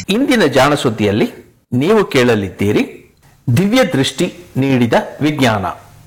ಇಂದಿನ ಜಾಣ ಸುದ್ದಿಯಲ್ಲಿ ನೀವು ಕೇಳಲಿದ್ದೀರಿ ದಿವ್ಯ ದೃಷ್ಟಿ ನೀಡಿದ ವಿಜ್ಞಾನ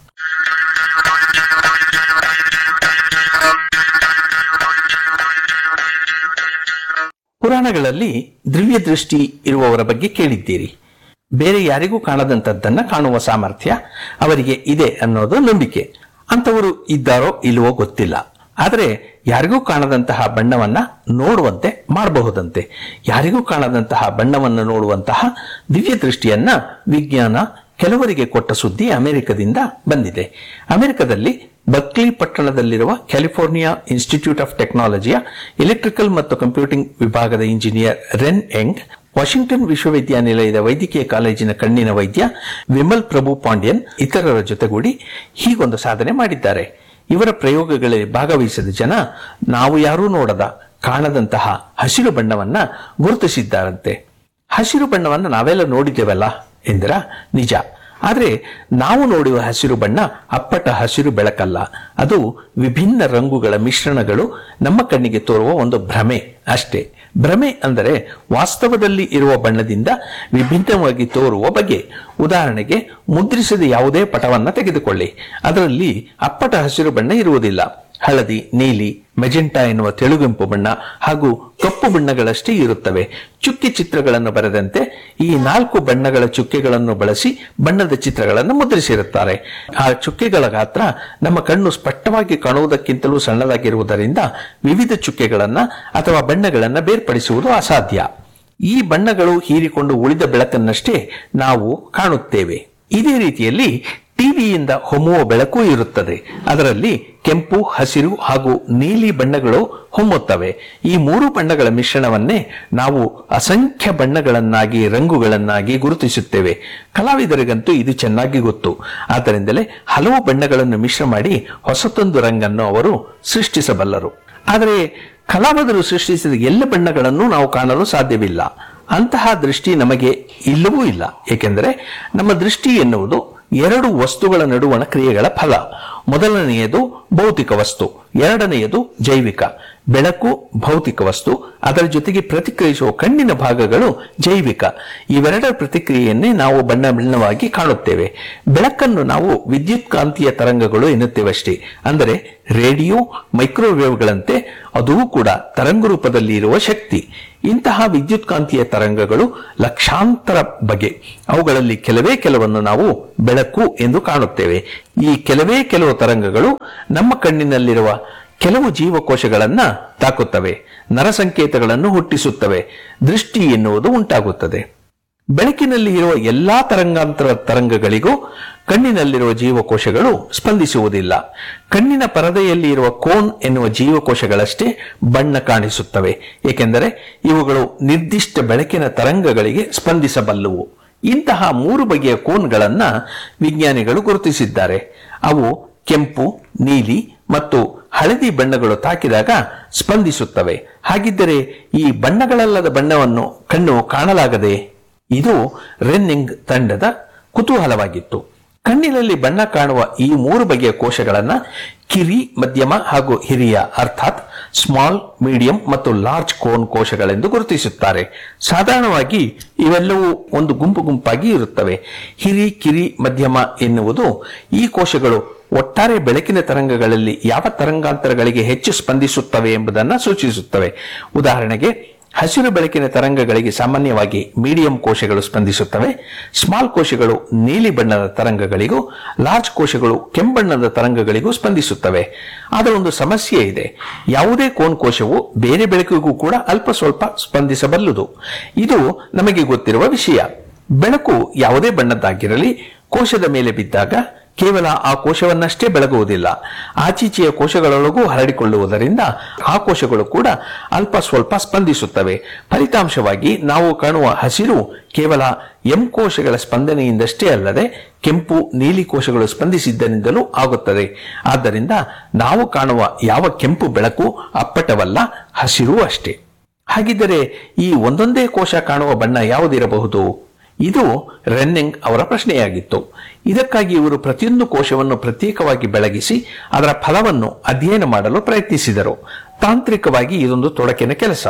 ಪುರಾಣಗಳಲ್ಲಿ ದಿವ್ಯ ದೃಷ್ಟಿ ಇರುವವರ ಬಗ್ಗೆ ಕೇಳಿದ್ದೀರಿ ಬೇರೆ ಯಾರಿಗೂ ಕಾಣದಂತದ್ದನ್ನ ಕಾಣುವ ಸಾಮರ್ಥ್ಯ ಅವರಿಗೆ ಇದೆ ಅನ್ನೋದು ನಂಬಿಕೆ ಅಂತವರು ಇದ್ದಾರೋ ಇಲ್ವೋ ಗೊತ್ತಿಲ್ಲ ಆದರೆ ಯಾರಿಗೂ ಕಾಣದಂತಹ ಬಣ್ಣವನ್ನ ನೋಡುವಂತೆ ಮಾಡಬಹುದಂತೆ ಯಾರಿಗೂ ಕಾಣದಂತಹ ಬಣ್ಣವನ್ನು ನೋಡುವಂತಹ ದಿವ್ಯ ದೃಷ್ಟಿಯನ್ನ ವಿಜ್ಞಾನ ಕೆಲವರಿಗೆ ಕೊಟ್ಟ ಸುದ್ದಿ ಅಮೆರಿಕದಿಂದ ಬಂದಿದೆ ಅಮೆರಿಕದಲ್ಲಿ ಬರ್ಕ್ಲಿ ಪಟ್ಟಣದಲ್ಲಿರುವ ಕ್ಯಾಲಿಫೋರ್ನಿಯಾ ಇನ್ಸ್ಟಿಟ್ಯೂಟ್ ಆಫ್ ಟೆಕ್ನಾಲಜಿಯ ಎಲೆಕ್ಟ್ರಿಕಲ್ ಮತ್ತು ಕಂಪ್ಯೂಟಿಂಗ್ ವಿಭಾಗದ ಇಂಜಿನಿಯರ್ ರೆನ್ ಎಂಗ್ ವಾಷಿಂಗ್ಟನ್ ವಿಶ್ವವಿದ್ಯಾನಿಲಯದ ವೈದ್ಯಕೀಯ ಕಾಲೇಜಿನ ಕಣ್ಣಿನ ವೈದ್ಯ ವಿಮಲ್ ಪ್ರಭು ಪಾಂಡ್ಯನ್ ಇತರರ ಜೊತೆಗೂಡಿ ಹೀಗೊಂದು ಸಾಧನೆ ಮಾಡಿದ್ದಾರೆ ಇವರ ಪ್ರಯೋಗಗಳಲ್ಲಿ ಭಾಗವಹಿಸಿದ ಜನ ನಾವು ಯಾರೂ ನೋಡದ ಕಾಣದಂತಹ ಹಸಿರು ಬಣ್ಣವನ್ನ ಗುರುತಿಸಿದ್ದಾರಂತೆ ಹಸಿರು ಬಣ್ಣವನ್ನು ನಾವೆಲ್ಲ ನೋಡಿದ್ದೇವಲ್ಲ ಎಂದಿರ ನಿಜ ಆದರೆ ನಾವು ನೋಡುವ ಹಸಿರು ಬಣ್ಣ ಅಪ್ಪಟ ಹಸಿರು ಬೆಳಕಲ್ಲ ಅದು ವಿಭಿನ್ನ ರಂಗುಗಳ ಮಿಶ್ರಣಗಳು ನಮ್ಮ ಕಣ್ಣಿಗೆ ತೋರುವ ಒಂದು ಭ್ರಮೆ ಅಷ್ಟೇ ಭ್ರಮೆ ಅಂದರೆ ವಾಸ್ತವದಲ್ಲಿ ಇರುವ ಬಣ್ಣದಿಂದ ವಿಭಿನ್ನವಾಗಿ ತೋರುವ ಬಗೆ ಉದಾಹರಣೆಗೆ ಮುದ್ರಿಸಿದ ಯಾವುದೇ ಪಟವನ್ನ ತೆಗೆದುಕೊಳ್ಳಿ ಅದರಲ್ಲಿ ಅಪ್ಪಟ ಹಸಿರು ಬಣ್ಣ ಇರುವುದಿಲ್ಲ ಹಳದಿ ನೀಲಿ ಮೆಜೆಂಟಾ ಎನ್ನುವ ತೆಳುಗೆಂಪು ಬಣ್ಣ ಹಾಗೂ ಕಪ್ಪು ಬಣ್ಣಗಳಷ್ಟೇ ಇರುತ್ತವೆ ಚುಕ್ಕಿ ಚಿತ್ರಗಳನ್ನು ಬರೆದಂತೆ ಈ ನಾಲ್ಕು ಬಣ್ಣಗಳ ಚುಕ್ಕೆಗಳನ್ನು ಬಳಸಿ ಬಣ್ಣದ ಚಿತ್ರಗಳನ್ನು ಮುದ್ರಿಸಿರುತ್ತಾರೆ ಆ ಚುಕ್ಕೆಗಳ ಗಾತ್ರ ನಮ್ಮ ಕಣ್ಣು ಸ್ಪಷ್ಟವಾಗಿ ಕಾಣುವುದಕ್ಕಿಂತಲೂ ಸಣ್ಣದಾಗಿರುವುದರಿಂದ ವಿವಿಧ ಚುಕ್ಕೆಗಳನ್ನ ಅಥವಾ ಬಣ್ಣಗಳನ್ನ ಬೇರ್ಪಡಿಸುವುದು ಅಸಾಧ್ಯ ಈ ಬಣ್ಣಗಳು ಹೀರಿಕೊಂಡು ಉಳಿದ ಬೆಳಕನ್ನಷ್ಟೇ ನಾವು ಕಾಣುತ್ತೇವೆ ಇದೇ ರೀತಿಯಲ್ಲಿ ಟಿವಿಯಿಂದ ಹೊಮ್ಮುವ ಬೆಳಕು ಇರುತ್ತದೆ ಅದರಲ್ಲಿ ಕೆಂಪು ಹಸಿರು ಹಾಗೂ ನೀಲಿ ಬಣ್ಣಗಳು ಹೊಮ್ಮುತ್ತವೆ ಈ ಮೂರು ಬಣ್ಣಗಳ ಮಿಶ್ರಣವನ್ನೇ ನಾವು ಅಸಂಖ್ಯ ಬಣ್ಣಗಳನ್ನಾಗಿ ರಂಗುಗಳನ್ನಾಗಿ ಗುರುತಿಸುತ್ತೇವೆ ಕಲಾವಿದರಿಗಂತೂ ಇದು ಚೆನ್ನಾಗಿ ಗೊತ್ತು ಆದ್ದರಿಂದಲೇ ಹಲವು ಬಣ್ಣಗಳನ್ನು ಮಿಶ್ರ ಮಾಡಿ ಹೊಸತೊಂದು ರಂಗನ್ನು ಅವರು ಸೃಷ್ಟಿಸಬಲ್ಲರು ಆದರೆ ಕಲಾವಿದರು ಸೃಷ್ಟಿಸಿದ ಎಲ್ಲ ಬಣ್ಣಗಳನ್ನು ನಾವು ಕಾಣಲು ಸಾಧ್ಯವಿಲ್ಲ ಅಂತಹ ದೃಷ್ಟಿ ನಮಗೆ ಇಲ್ಲವೂ ಇಲ್ಲ ಏಕೆಂದರೆ ನಮ್ಮ ದೃಷ್ಟಿ ಎನ್ನುವುದು ಎರಡು ವಸ್ತುಗಳ ನಡುವಣ ಕ್ರಿಯೆಗಳ ಫಲ ಮೊದಲನೆಯದು ಭೌತಿಕ ವಸ್ತು ಎರಡನೆಯದು ಜೈವಿಕ ಬೆಳಕು ಭೌತಿಕ ವಸ್ತು ಅದರ ಜೊತೆಗೆ ಪ್ರತಿಕ್ರಿಯಿಸುವ ಕಣ್ಣಿನ ಭಾಗಗಳು ಜೈವಿಕ ಇವೆರಡರ ಪ್ರತಿಕ್ರಿಯೆಯನ್ನೇ ನಾವು ಬಣ್ಣ ಬಣ್ಣವಾಗಿ ಕಾಣುತ್ತೇವೆ ಬೆಳಕನ್ನು ನಾವು ವಿದ್ಯುತ್ ಕಾಂತೀಯ ತರಂಗಗಳು ಎನ್ನುತ್ತೇವಷ್ಟೇ ಅಂದರೆ ರೇಡಿಯೋ ಮೈಕ್ರೋವೇವ್ಗಳಂತೆ ಅದೂ ಕೂಡ ತರಂಗ ರೂಪದಲ್ಲಿ ಇರುವ ಶಕ್ತಿ ಇಂತಹ ವಿದ್ಯುತ್ ಕಾಂತೀಯ ತರಂಗಗಳು ಲಕ್ಷಾಂತರ ಬಗೆ ಅವುಗಳಲ್ಲಿ ಕೆಲವೇ ಕೆಲವನ್ನು ನಾವು ಬೆಳಕು ಎಂದು ಕಾಣುತ್ತೇವೆ ಈ ಕೆಲವೇ ಕೆಲವು ತರಂಗಗಳು ನಮ್ಮ ಕಣ್ಣಿನಲ್ಲಿರುವ ಕೆಲವು ಜೀವಕೋಶಗಳನ್ನ ತಾಕುತ್ತವೆ ನರಸಂಕೇತಗಳನ್ನು ಹುಟ್ಟಿಸುತ್ತವೆ ದೃಷ್ಟಿ ಎನ್ನುವುದು ಉಂಟಾಗುತ್ತದೆ ಬೆಳಕಿನಲ್ಲಿ ಇರುವ ಎಲ್ಲಾ ತರಂಗಾಂತರ ತರಂಗಗಳಿಗೂ ಕಣ್ಣಿನಲ್ಲಿರುವ ಜೀವಕೋಶಗಳು ಸ್ಪಂದಿಸುವುದಿಲ್ಲ ಕಣ್ಣಿನ ಪರದೆಯಲ್ಲಿ ಇರುವ ಕೋನ್ ಎನ್ನುವ ಜೀವಕೋಶಗಳಷ್ಟೇ ಬಣ್ಣ ಕಾಣಿಸುತ್ತವೆ ಏಕೆಂದರೆ ಇವುಗಳು ನಿರ್ದಿಷ್ಟ ಬೆಳಕಿನ ತರಂಗಗಳಿಗೆ ಸ್ಪಂದಿಸಬಲ್ಲವು ಇಂತಹ ಮೂರು ಬಗೆಯ ಕೋನ್ಗಳನ್ನ ವಿಜ್ಞಾನಿಗಳು ಗುರುತಿಸಿದ್ದಾರೆ ಅವು ಕೆಂಪು ನೀಲಿ ಮತ್ತು ಹಳದಿ ಬಣ್ಣಗಳು ತಾಕಿದಾಗ ಸ್ಪಂದಿಸುತ್ತವೆ ಹಾಗಿದ್ದರೆ ಈ ಬಣ್ಣಗಳಲ್ಲದ ಬಣ್ಣವನ್ನು ಕಣ್ಣು ಕಾಣಲಾಗದೆ ಇದು ರೆನ್ನಿಂಗ್ ತಂಡದ ಕುತೂಹಲವಾಗಿತ್ತು ಕಣ್ಣಿನಲ್ಲಿ ಬಣ್ಣ ಕಾಣುವ ಈ ಮೂರು ಬಗೆಯ ಕೋಶಗಳನ್ನ ಕಿರಿ ಮಧ್ಯಮ ಹಾಗೂ ಹಿರಿಯ ಅರ್ಥಾತ್ ಸ್ಮಾಲ್ ಮೀಡಿಯಂ ಮತ್ತು ಲಾರ್ಜ್ ಕೋನ್ ಕೋಶಗಳೆಂದು ಗುರುತಿಸುತ್ತಾರೆ ಸಾಧಾರಣವಾಗಿ ಇವೆಲ್ಲವೂ ಒಂದು ಗುಂಪು ಗುಂಪಾಗಿ ಇರುತ್ತವೆ ಹಿರಿ ಕಿರಿ ಮಧ್ಯಮ ಎನ್ನುವುದು ಈ ಕೋಶಗಳು ಒಟ್ಟಾರೆ ಬೆಳಕಿನ ತರಂಗಗಳಲ್ಲಿ ಯಾವ ತರಂಗಾಂತರಗಳಿಗೆ ಹೆಚ್ಚು ಸ್ಪಂದಿಸುತ್ತವೆ ಎಂಬುದನ್ನು ಸೂಚಿಸುತ್ತವೆ ಉದಾಹರಣೆಗೆ ಹಸಿರು ಬೆಳಕಿನ ತರಂಗಗಳಿಗೆ ಸಾಮಾನ್ಯವಾಗಿ ಮೀಡಿಯಂ ಕೋಶಗಳು ಸ್ಪಂದಿಸುತ್ತವೆ ಸ್ಮಾಲ್ ಕೋಶಗಳು ನೀಲಿ ಬಣ್ಣದ ತರಂಗಗಳಿಗೂ ಲಾರ್ಜ್ ಕೋಶಗಳು ಕೆಂಬಣ್ಣದ ತರಂಗಗಳಿಗೂ ಸ್ಪಂದಿಸುತ್ತವೆ ಆದರೆ ಒಂದು ಸಮಸ್ಯೆ ಇದೆ ಯಾವುದೇ ಕೋನ್ ಕೋಶವು ಬೇರೆ ಬೆಳಕಿಗೂ ಕೂಡ ಅಲ್ಪ ಸ್ವಲ್ಪ ಸ್ಪಂದಿಸಬಲ್ಲುದು ಇದು ನಮಗೆ ಗೊತ್ತಿರುವ ವಿಷಯ ಬೆಳಕು ಯಾವುದೇ ಬಣ್ಣದ್ದಾಗಿರಲಿ ಕೋಶದ ಮೇಲೆ ಬಿದ್ದಾಗ ಕೇವಲ ಆ ಕೋಶವನ್ನಷ್ಟೇ ಬೆಳಗುವುದಿಲ್ಲ ಆಚೀಚೆಯ ಕೋಶಗಳೊಳಗೂ ಹರಡಿಕೊಳ್ಳುವುದರಿಂದ ಆ ಕೋಶಗಳು ಕೂಡ ಅಲ್ಪ ಸ್ವಲ್ಪ ಸ್ಪಂದಿಸುತ್ತವೆ ಫಲಿತಾಂಶವಾಗಿ ನಾವು ಕಾಣುವ ಹಸಿರು ಕೇವಲ ಎಂ ಕೋಶಗಳ ಸ್ಪಂದನೆಯಿಂದಷ್ಟೇ ಅಲ್ಲದೆ ಕೆಂಪು ನೀಲಿ ಕೋಶಗಳು ಸ್ಪಂದಿಸಿದ್ದರಿಂದಲೂ ಆಗುತ್ತದೆ ಆದ್ದರಿಂದ ನಾವು ಕಾಣುವ ಯಾವ ಕೆಂಪು ಬೆಳಕು ಅಪ್ಪಟವಲ್ಲ ಹಸಿರು ಅಷ್ಟೇ ಹಾಗಿದ್ದರೆ ಈ ಒಂದೊಂದೇ ಕೋಶ ಕಾಣುವ ಬಣ್ಣ ಯಾವುದಿರಬಹುದು ಇದು ರೆನ್ನಿಂಗ್ ಅವರ ಪ್ರಶ್ನೆಯಾಗಿತ್ತು ಇದಕ್ಕಾಗಿ ಇವರು ಪ್ರತಿಯೊಂದು ಕೋಶವನ್ನು ಪ್ರತ್ಯೇಕವಾಗಿ ಬೆಳಗಿಸಿ ಅದರ ಫಲವನ್ನು ಅಧ್ಯಯನ ಮಾಡಲು ಪ್ರಯತ್ನಿಸಿದರು ತಾಂತ್ರಿಕವಾಗಿ ಇದೊಂದು ತೊಡಕಿನ ಕೆಲಸ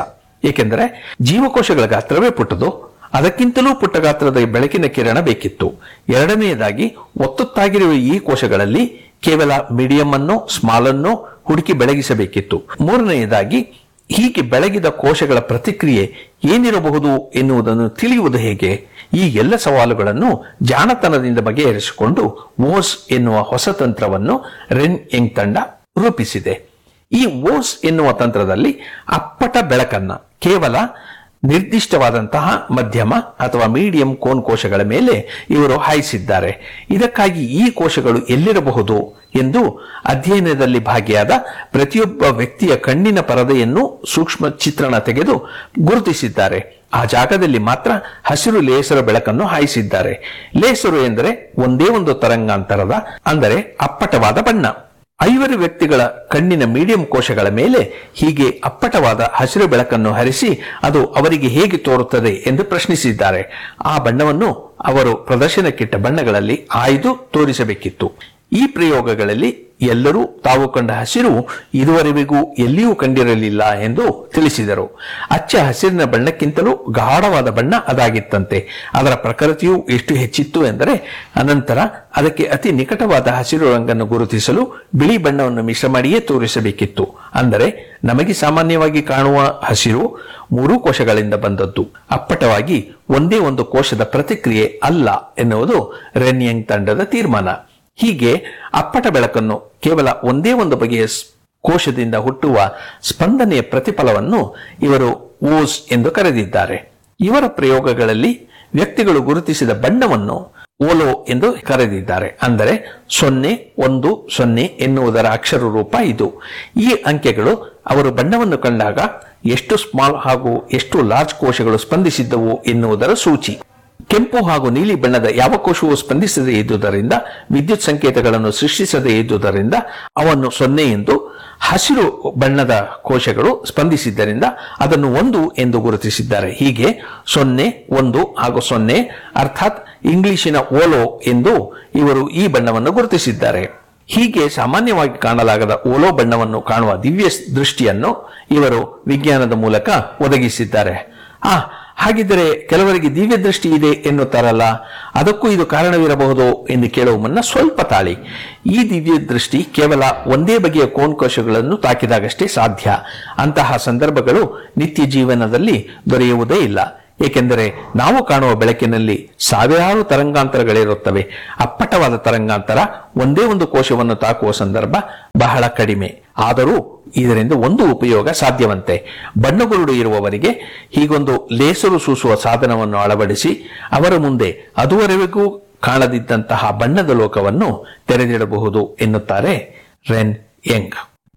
ಏಕೆಂದರೆ ಜೀವಕೋಶಗಳ ಗಾತ್ರವೇ ಪುಟ್ಟದು ಅದಕ್ಕಿಂತಲೂ ಪುಟ್ಟ ಗಾತ್ರದ ಬೆಳಕಿನ ಕಿರಣ ಬೇಕಿತ್ತು ಎರಡನೆಯದಾಗಿ ಒತ್ತೊತ್ತಾಗಿರುವ ಈ ಕೋಶಗಳಲ್ಲಿ ಕೇವಲ ಮೀಡಿಯಂ ಅನ್ನು ಸ್ಮಾಲ್ ಅನ್ನು ಹುಡುಕಿ ಬೆಳಗಿಸಬೇಕಿತ್ತು ಮೂರನೆಯದಾಗಿ ಹೀಗೆ ಬೆಳಗಿದ ಕೋಶಗಳ ಪ್ರತಿಕ್ರಿಯೆ ಏನಿರಬಹುದು ಎನ್ನುವುದನ್ನು ತಿಳಿಯುವುದು ಹೇಗೆ ಈ ಎಲ್ಲ ಸವಾಲುಗಳನ್ನು ಜಾಣತನದಿಂದ ಬಗೆಹರಿಸಿಕೊಂಡು ವೋಸ್ ಎನ್ನುವ ಹೊಸ ತಂತ್ರವನ್ನು ರೆನ್ ಎಂಗ್ ತಂಡ ರೂಪಿಸಿದೆ ಈ ವೋಸ್ ಎನ್ನುವ ತಂತ್ರದಲ್ಲಿ ಅಪ್ಪಟ ಬೆಳಕನ್ನ ಕೇವಲ ನಿರ್ದಿಷ್ಟವಾದಂತಹ ಮಧ್ಯಮ ಅಥವಾ ಮೀಡಿಯಂ ಕೋನ್ ಕೋಶಗಳ ಮೇಲೆ ಇವರು ಹಾಯಿಸಿದ್ದಾರೆ ಇದಕ್ಕಾಗಿ ಈ ಕೋಶಗಳು ಎಲ್ಲಿರಬಹುದು ಎಂದು ಅಧ್ಯಯನದಲ್ಲಿ ಭಾಗಿಯಾದ ಪ್ರತಿಯೊಬ್ಬ ವ್ಯಕ್ತಿಯ ಕಣ್ಣಿನ ಪರದೆಯನ್ನು ಸೂಕ್ಷ್ಮ ಚಿತ್ರಣ ತೆಗೆದು ಗುರುತಿಸಿದ್ದಾರೆ ಆ ಜಾಗದಲ್ಲಿ ಮಾತ್ರ ಹಸಿರು ಲೇಸರ ಬೆಳಕನ್ನು ಹಾಯಿಸಿದ್ದಾರೆ ಲೇಸರು ಎಂದರೆ ಒಂದೇ ಒಂದು ತರಂಗಾಂತರದ ಅಂದರೆ ಅಪ್ಪಟವಾದ ಬಣ್ಣ ಐವರು ವ್ಯಕ್ತಿಗಳ ಕಣ್ಣಿನ ಮೀಡಿಯಂ ಕೋಶಗಳ ಮೇಲೆ ಹೀಗೆ ಅಪ್ಪಟವಾದ ಹಸಿರು ಬೆಳಕನ್ನು ಹರಿಸಿ ಅದು ಅವರಿಗೆ ಹೇಗೆ ತೋರುತ್ತದೆ ಎಂದು ಪ್ರಶ್ನಿಸಿದ್ದಾರೆ ಆ ಬಣ್ಣವನ್ನು ಅವರು ಪ್ರದರ್ಶನಕ್ಕಿಟ್ಟ ಬಣ್ಣಗಳಲ್ಲಿ ಆಯ್ದು ತೋರಿಸಬೇಕಿತ್ತು ಈ ಪ್ರಯೋಗಗಳಲ್ಲಿ ಎಲ್ಲರೂ ತಾವು ಕಂಡ ಹಸಿರು ಇದುವರೆವಿಗೂ ಎಲ್ಲಿಯೂ ಕಂಡಿರಲಿಲ್ಲ ಎಂದು ತಿಳಿಸಿದರು ಅಚ್ಚ ಹಸಿರಿನ ಬಣ್ಣಕ್ಕಿಂತಲೂ ಗಾಢವಾದ ಬಣ್ಣ ಅದಾಗಿತ್ತಂತೆ ಅದರ ಪ್ರಕೃತಿಯು ಎಷ್ಟು ಹೆಚ್ಚಿತ್ತು ಎಂದರೆ ಅನಂತರ ಅದಕ್ಕೆ ಅತಿ ನಿಕಟವಾದ ಹಸಿರು ರಂಗನ್ನು ಗುರುತಿಸಲು ಬಿಳಿ ಬಣ್ಣವನ್ನು ಮಿಶ್ರ ಮಾಡಿಯೇ ತೋರಿಸಬೇಕಿತ್ತು ಅಂದರೆ ನಮಗೆ ಸಾಮಾನ್ಯವಾಗಿ ಕಾಣುವ ಹಸಿರು ಮೂರೂ ಕೋಶಗಳಿಂದ ಬಂದದ್ದು ಅಪ್ಪಟವಾಗಿ ಒಂದೇ ಒಂದು ಕೋಶದ ಪ್ರತಿಕ್ರಿಯೆ ಅಲ್ಲ ಎನ್ನುವುದು ರೆನ್ಯಂಗ್ ತಂಡದ ತೀರ್ಮಾನ ಹೀಗೆ ಅಪ್ಪಟ ಬೆಳಕನ್ನು ಕೇವಲ ಒಂದೇ ಒಂದು ಬಗೆಯ ಸ್- ಕೋಶದಿಂದ ಹುಟ್ಟುವ ಸ್ಪಂದನೆಯ ಪ್ರತಿಫಲವನ್ನು ಇವರು ಓಸ್ ಎಂದು ಕರೆದಿದ್ದಾರೆ ಇವರ ಪ್ರಯೋಗಗಳಲ್ಲಿ ವ್ಯಕ್ತಿಗಳು ಗುರುತಿಸಿದ ಬಣ್ಣವನ್ನು ಓಲೋ ಎಂದು ಕರೆದಿದ್ದಾರೆ ಅಂದರೆ ಸೊನ್ನೆ ಒಂದು ಸೊನ್ನೆ ಎನ್ನುವುದರ ಅಕ್ಷರ ರೂಪ ಇದು ಈ ಅಂಕೆಗಳು ಅವರು ಬಣ್ಣವನ್ನು ಕಂಡಾಗ ಎಷ್ಟು ಸ್ಮಾಲ್ ಹಾಗೂ ಎಷ್ಟು ಲಾರ್ಜ್ ಕೋಶಗಳು ಸ್ಪಂದಿಸಿದ್ದವು ಎನ್ನುವುದರ ಸೂಚಿ ಕೆಂಪು ಹಾಗೂ ನೀಲಿ ಬಣ್ಣದ ಯಾವ ಕೋಶವು ಸ್ಪಂದಿಸದೇ ಇದ್ದುದರಿಂದ ವಿದ್ಯುತ್ ಸಂಕೇತಗಳನ್ನು ಸೃಷ್ಟಿಸದೇ ಇದ್ದುದರಿಂದ ಅವನ್ನು ಸೊನ್ನೆ ಎಂದು ಹಸಿರು ಬಣ್ಣದ ಕೋಶಗಳು ಸ್ಪಂದಿಸಿದ್ದರಿಂದ ಅದನ್ನು ಒಂದು ಎಂದು ಗುರುತಿಸಿದ್ದಾರೆ ಹೀಗೆ ಸೊನ್ನೆ ಒಂದು ಹಾಗೂ ಸೊನ್ನೆ ಅರ್ಥಾತ್ ಇಂಗ್ಲಿಶಿನ ಓಲೋ ಎಂದು ಇವರು ಈ ಬಣ್ಣವನ್ನು ಗುರುತಿಸಿದ್ದಾರೆ ಹೀಗೆ ಸಾಮಾನ್ಯವಾಗಿ ಕಾಣಲಾಗದ ಓಲೋ ಬಣ್ಣವನ್ನು ಕಾಣುವ ದಿವ್ಯ ದೃಷ್ಟಿಯನ್ನು ಇವರು ವಿಜ್ಞಾನದ ಮೂಲಕ ಒದಗಿಸಿದ್ದಾರೆ ಆ ಹಾಗಿದ್ದರೆ ಕೆಲವರಿಗೆ ದಿವ್ಯ ದೃಷ್ಟಿ ಇದೆ ಎನ್ನುತ್ತಾರಲ್ಲ ಅದಕ್ಕೂ ಇದು ಕಾರಣವಿರಬಹುದು ಎಂದು ಕೇಳುವ ಮುನ್ನ ಸ್ವಲ್ಪ ತಾಳಿ ಈ ದಿವ್ಯ ದೃಷ್ಟಿ ಕೇವಲ ಒಂದೇ ಬಗೆಯ ಕೋನ್ಕೋಶಗಳನ್ನು ತಾಕಿದಾಗಷ್ಟೇ ಸಾಧ್ಯ ಅಂತಹ ಸಂದರ್ಭಗಳು ನಿತ್ಯ ಜೀವನದಲ್ಲಿ ದೊರೆಯುವುದೇ ಇಲ್ಲ ಏಕೆಂದರೆ ನಾವು ಕಾಣುವ ಬೆಳಕಿನಲ್ಲಿ ಸಾವಿರಾರು ತರಂಗಾಂತರಗಳಿರುತ್ತವೆ ಅಪ್ಪಟವಾದ ತರಂಗಾಂತರ ಒಂದೇ ಒಂದು ಕೋಶವನ್ನು ತಾಕುವ ಸಂದರ್ಭ ಬಹಳ ಕಡಿಮೆ ಆದರೂ ಇದರಿಂದ ಒಂದು ಉಪಯೋಗ ಸಾಧ್ಯವಂತೆ ಬಣ್ಣಗುರುಡು ಇರುವವರಿಗೆ ಹೀಗೊಂದು ಲೇಸರು ಸೂಸುವ ಸಾಧನವನ್ನು ಅಳವಡಿಸಿ ಅವರ ಮುಂದೆ ಅದುವರೆಗೂ ಕಾಣದಿದ್ದಂತಹ ಬಣ್ಣದ ಲೋಕವನ್ನು ತೆರೆದಿಡಬಹುದು ಎನ್ನುತ್ತಾರೆ ರೆನ್ ಯಂಗ್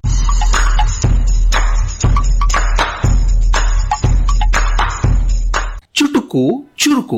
ಚುಟುಕು ಚುರುಕು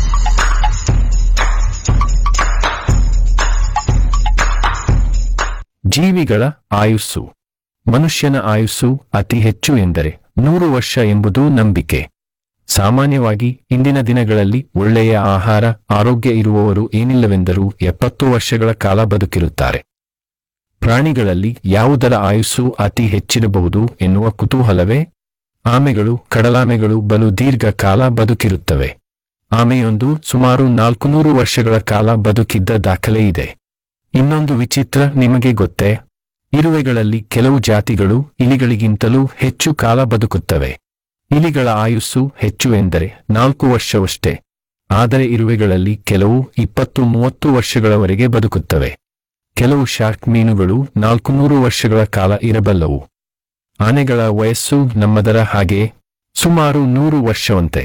ಜೀವಿಗಳ ಆಯುಸ್ಸು ಮನುಷ್ಯನ ಆಯುಸ್ಸು ಅತಿ ಹೆಚ್ಚು ಎಂದರೆ ನೂರು ವರ್ಷ ಎಂಬುದು ನಂಬಿಕೆ ಸಾಮಾನ್ಯವಾಗಿ ಇಂದಿನ ದಿನಗಳಲ್ಲಿ ಒಳ್ಳೆಯ ಆಹಾರ ಆರೋಗ್ಯ ಇರುವವರು ಏನಿಲ್ಲವೆಂದರೂ ಎಪ್ಪತ್ತು ವರ್ಷಗಳ ಕಾಲ ಬದುಕಿರುತ್ತಾರೆ ಪ್ರಾಣಿಗಳಲ್ಲಿ ಯಾವುದರ ಆಯುಸ್ಸು ಅತಿ ಹೆಚ್ಚಿರಬಹುದು ಎನ್ನುವ ಕುತೂಹಲವೇ ಆಮೆಗಳು ಕಡಲಾಮೆಗಳು ಬಲು ದೀರ್ಘ ಕಾಲ ಬದುಕಿರುತ್ತವೆ ಆಮೆಯೊಂದು ಸುಮಾರು ನಾಲ್ಕುನೂರು ವರ್ಷಗಳ ಕಾಲ ಬದುಕಿದ್ದ ದಾಖಲೆ ಇದೆ ಇನ್ನೊಂದು ವಿಚಿತ್ರ ನಿಮಗೆ ಗೊತ್ತೇ ಇರುವೆಗಳಲ್ಲಿ ಕೆಲವು ಜಾತಿಗಳು ಇಲಿಗಳಿಗಿಂತಲೂ ಹೆಚ್ಚು ಕಾಲ ಬದುಕುತ್ತವೆ ಇಲಿಗಳ ಆಯುಸ್ಸು ಹೆಚ್ಚು ಎಂದರೆ ನಾಲ್ಕು ವರ್ಷವಷ್ಟೇ ಆದರೆ ಇರುವೆಗಳಲ್ಲಿ ಕೆಲವು ಇಪ್ಪತ್ತು ಮೂವತ್ತು ವರ್ಷಗಳವರೆಗೆ ಬದುಕುತ್ತವೆ ಕೆಲವು ಶಾರ್ಕ್ ಮೀನುಗಳು ನಾಲ್ಕುನೂರು ವರ್ಷಗಳ ಕಾಲ ಇರಬಲ್ಲವು ಆನೆಗಳ ವಯಸ್ಸು ನಮ್ಮದರ ಹಾಗೆ ಸುಮಾರು ನೂರು ವರ್ಷವಂತೆ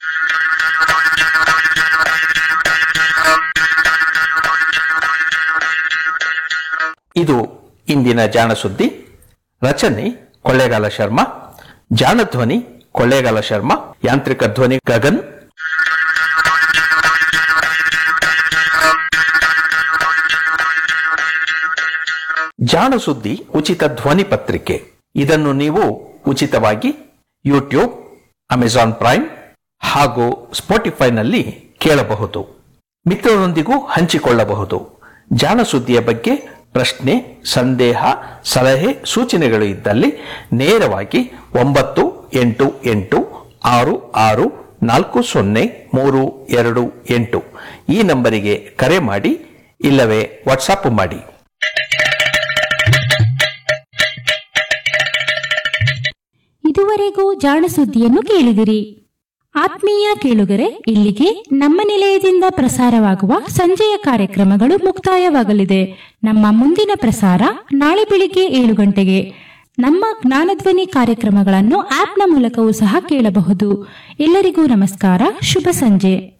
ಇದು ಇಂದಿನ ಜಾಣ ಸುದ್ದಿ ರಚನೆ ಕೊಳ್ಳೇಗಾಲ ಶರ್ಮಾ ಜಾಣ ಧ್ವನಿ ಕೊಳ್ಳೇಗಾಲ ಶರ್ಮಾ ಯಾಂತ್ರಿಕ ಧ್ವನಿ ಗಗನ್ ಜಾಣ ಸುದ್ದಿ ಉಚಿತ ಧ್ವನಿ ಪತ್ರಿಕೆ ಇದನ್ನು ನೀವು ಉಚಿತವಾಗಿ ಯೂಟ್ಯೂಬ್ ಅಮೆಜಾನ್ ಪ್ರೈಮ್ ಹಾಗೂ ಸ್ಪಾಟಿಫೈನಲ್ಲಿ ಕೇಳಬಹುದು ಮಿತ್ರರೊಂದಿಗೂ ಹಂಚಿಕೊಳ್ಳಬಹುದು ಜಾಣ ಸುದ್ದಿಯ ಬಗ್ಗೆ ಪ್ರಶ್ನೆ ಸಂದೇಹ ಸಲಹೆ ಸೂಚನೆಗಳು ಇದ್ದಲ್ಲಿ ನೇರವಾಗಿ ಒಂಬತ್ತು ಎಂಟು ಎಂಟು ಆರು ಆರು ನಾಲ್ಕು ಸೊನ್ನೆ ಮೂರು ಎರಡು ಎಂಟು ಈ ನಂಬರಿಗೆ ಕರೆ ಮಾಡಿ ಇಲ್ಲವೇ ವಾಟ್ಸಾಪ್ ಮಾಡಿ ಇದುವರೆಗೂ ಜಾಣ ಸುದ್ದಿಯನ್ನು ಕೇಳಿದಿರಿ ಆತ್ಮೀಯ ಕೇಳುಗರೆ ಇಲ್ಲಿಗೆ ನಮ್ಮ ನಿಲಯದಿಂದ ಪ್ರಸಾರವಾಗುವ ಸಂಜೆಯ ಕಾರ್ಯಕ್ರಮಗಳು ಮುಕ್ತಾಯವಾಗಲಿದೆ ನಮ್ಮ ಮುಂದಿನ ಪ್ರಸಾರ ನಾಳೆ ಬೆಳಿಗ್ಗೆ ಏಳು ಗಂಟೆಗೆ ನಮ್ಮ ಜ್ಞಾನಧ್ವನಿ ಕಾರ್ಯಕ್ರಮಗಳನ್ನು ಆಪ್ನ ಮೂಲಕವೂ ಸಹ ಕೇಳಬಹುದು ಎಲ್ಲರಿಗೂ ನಮಸ್ಕಾರ ಶುಭ ಸಂಜೆ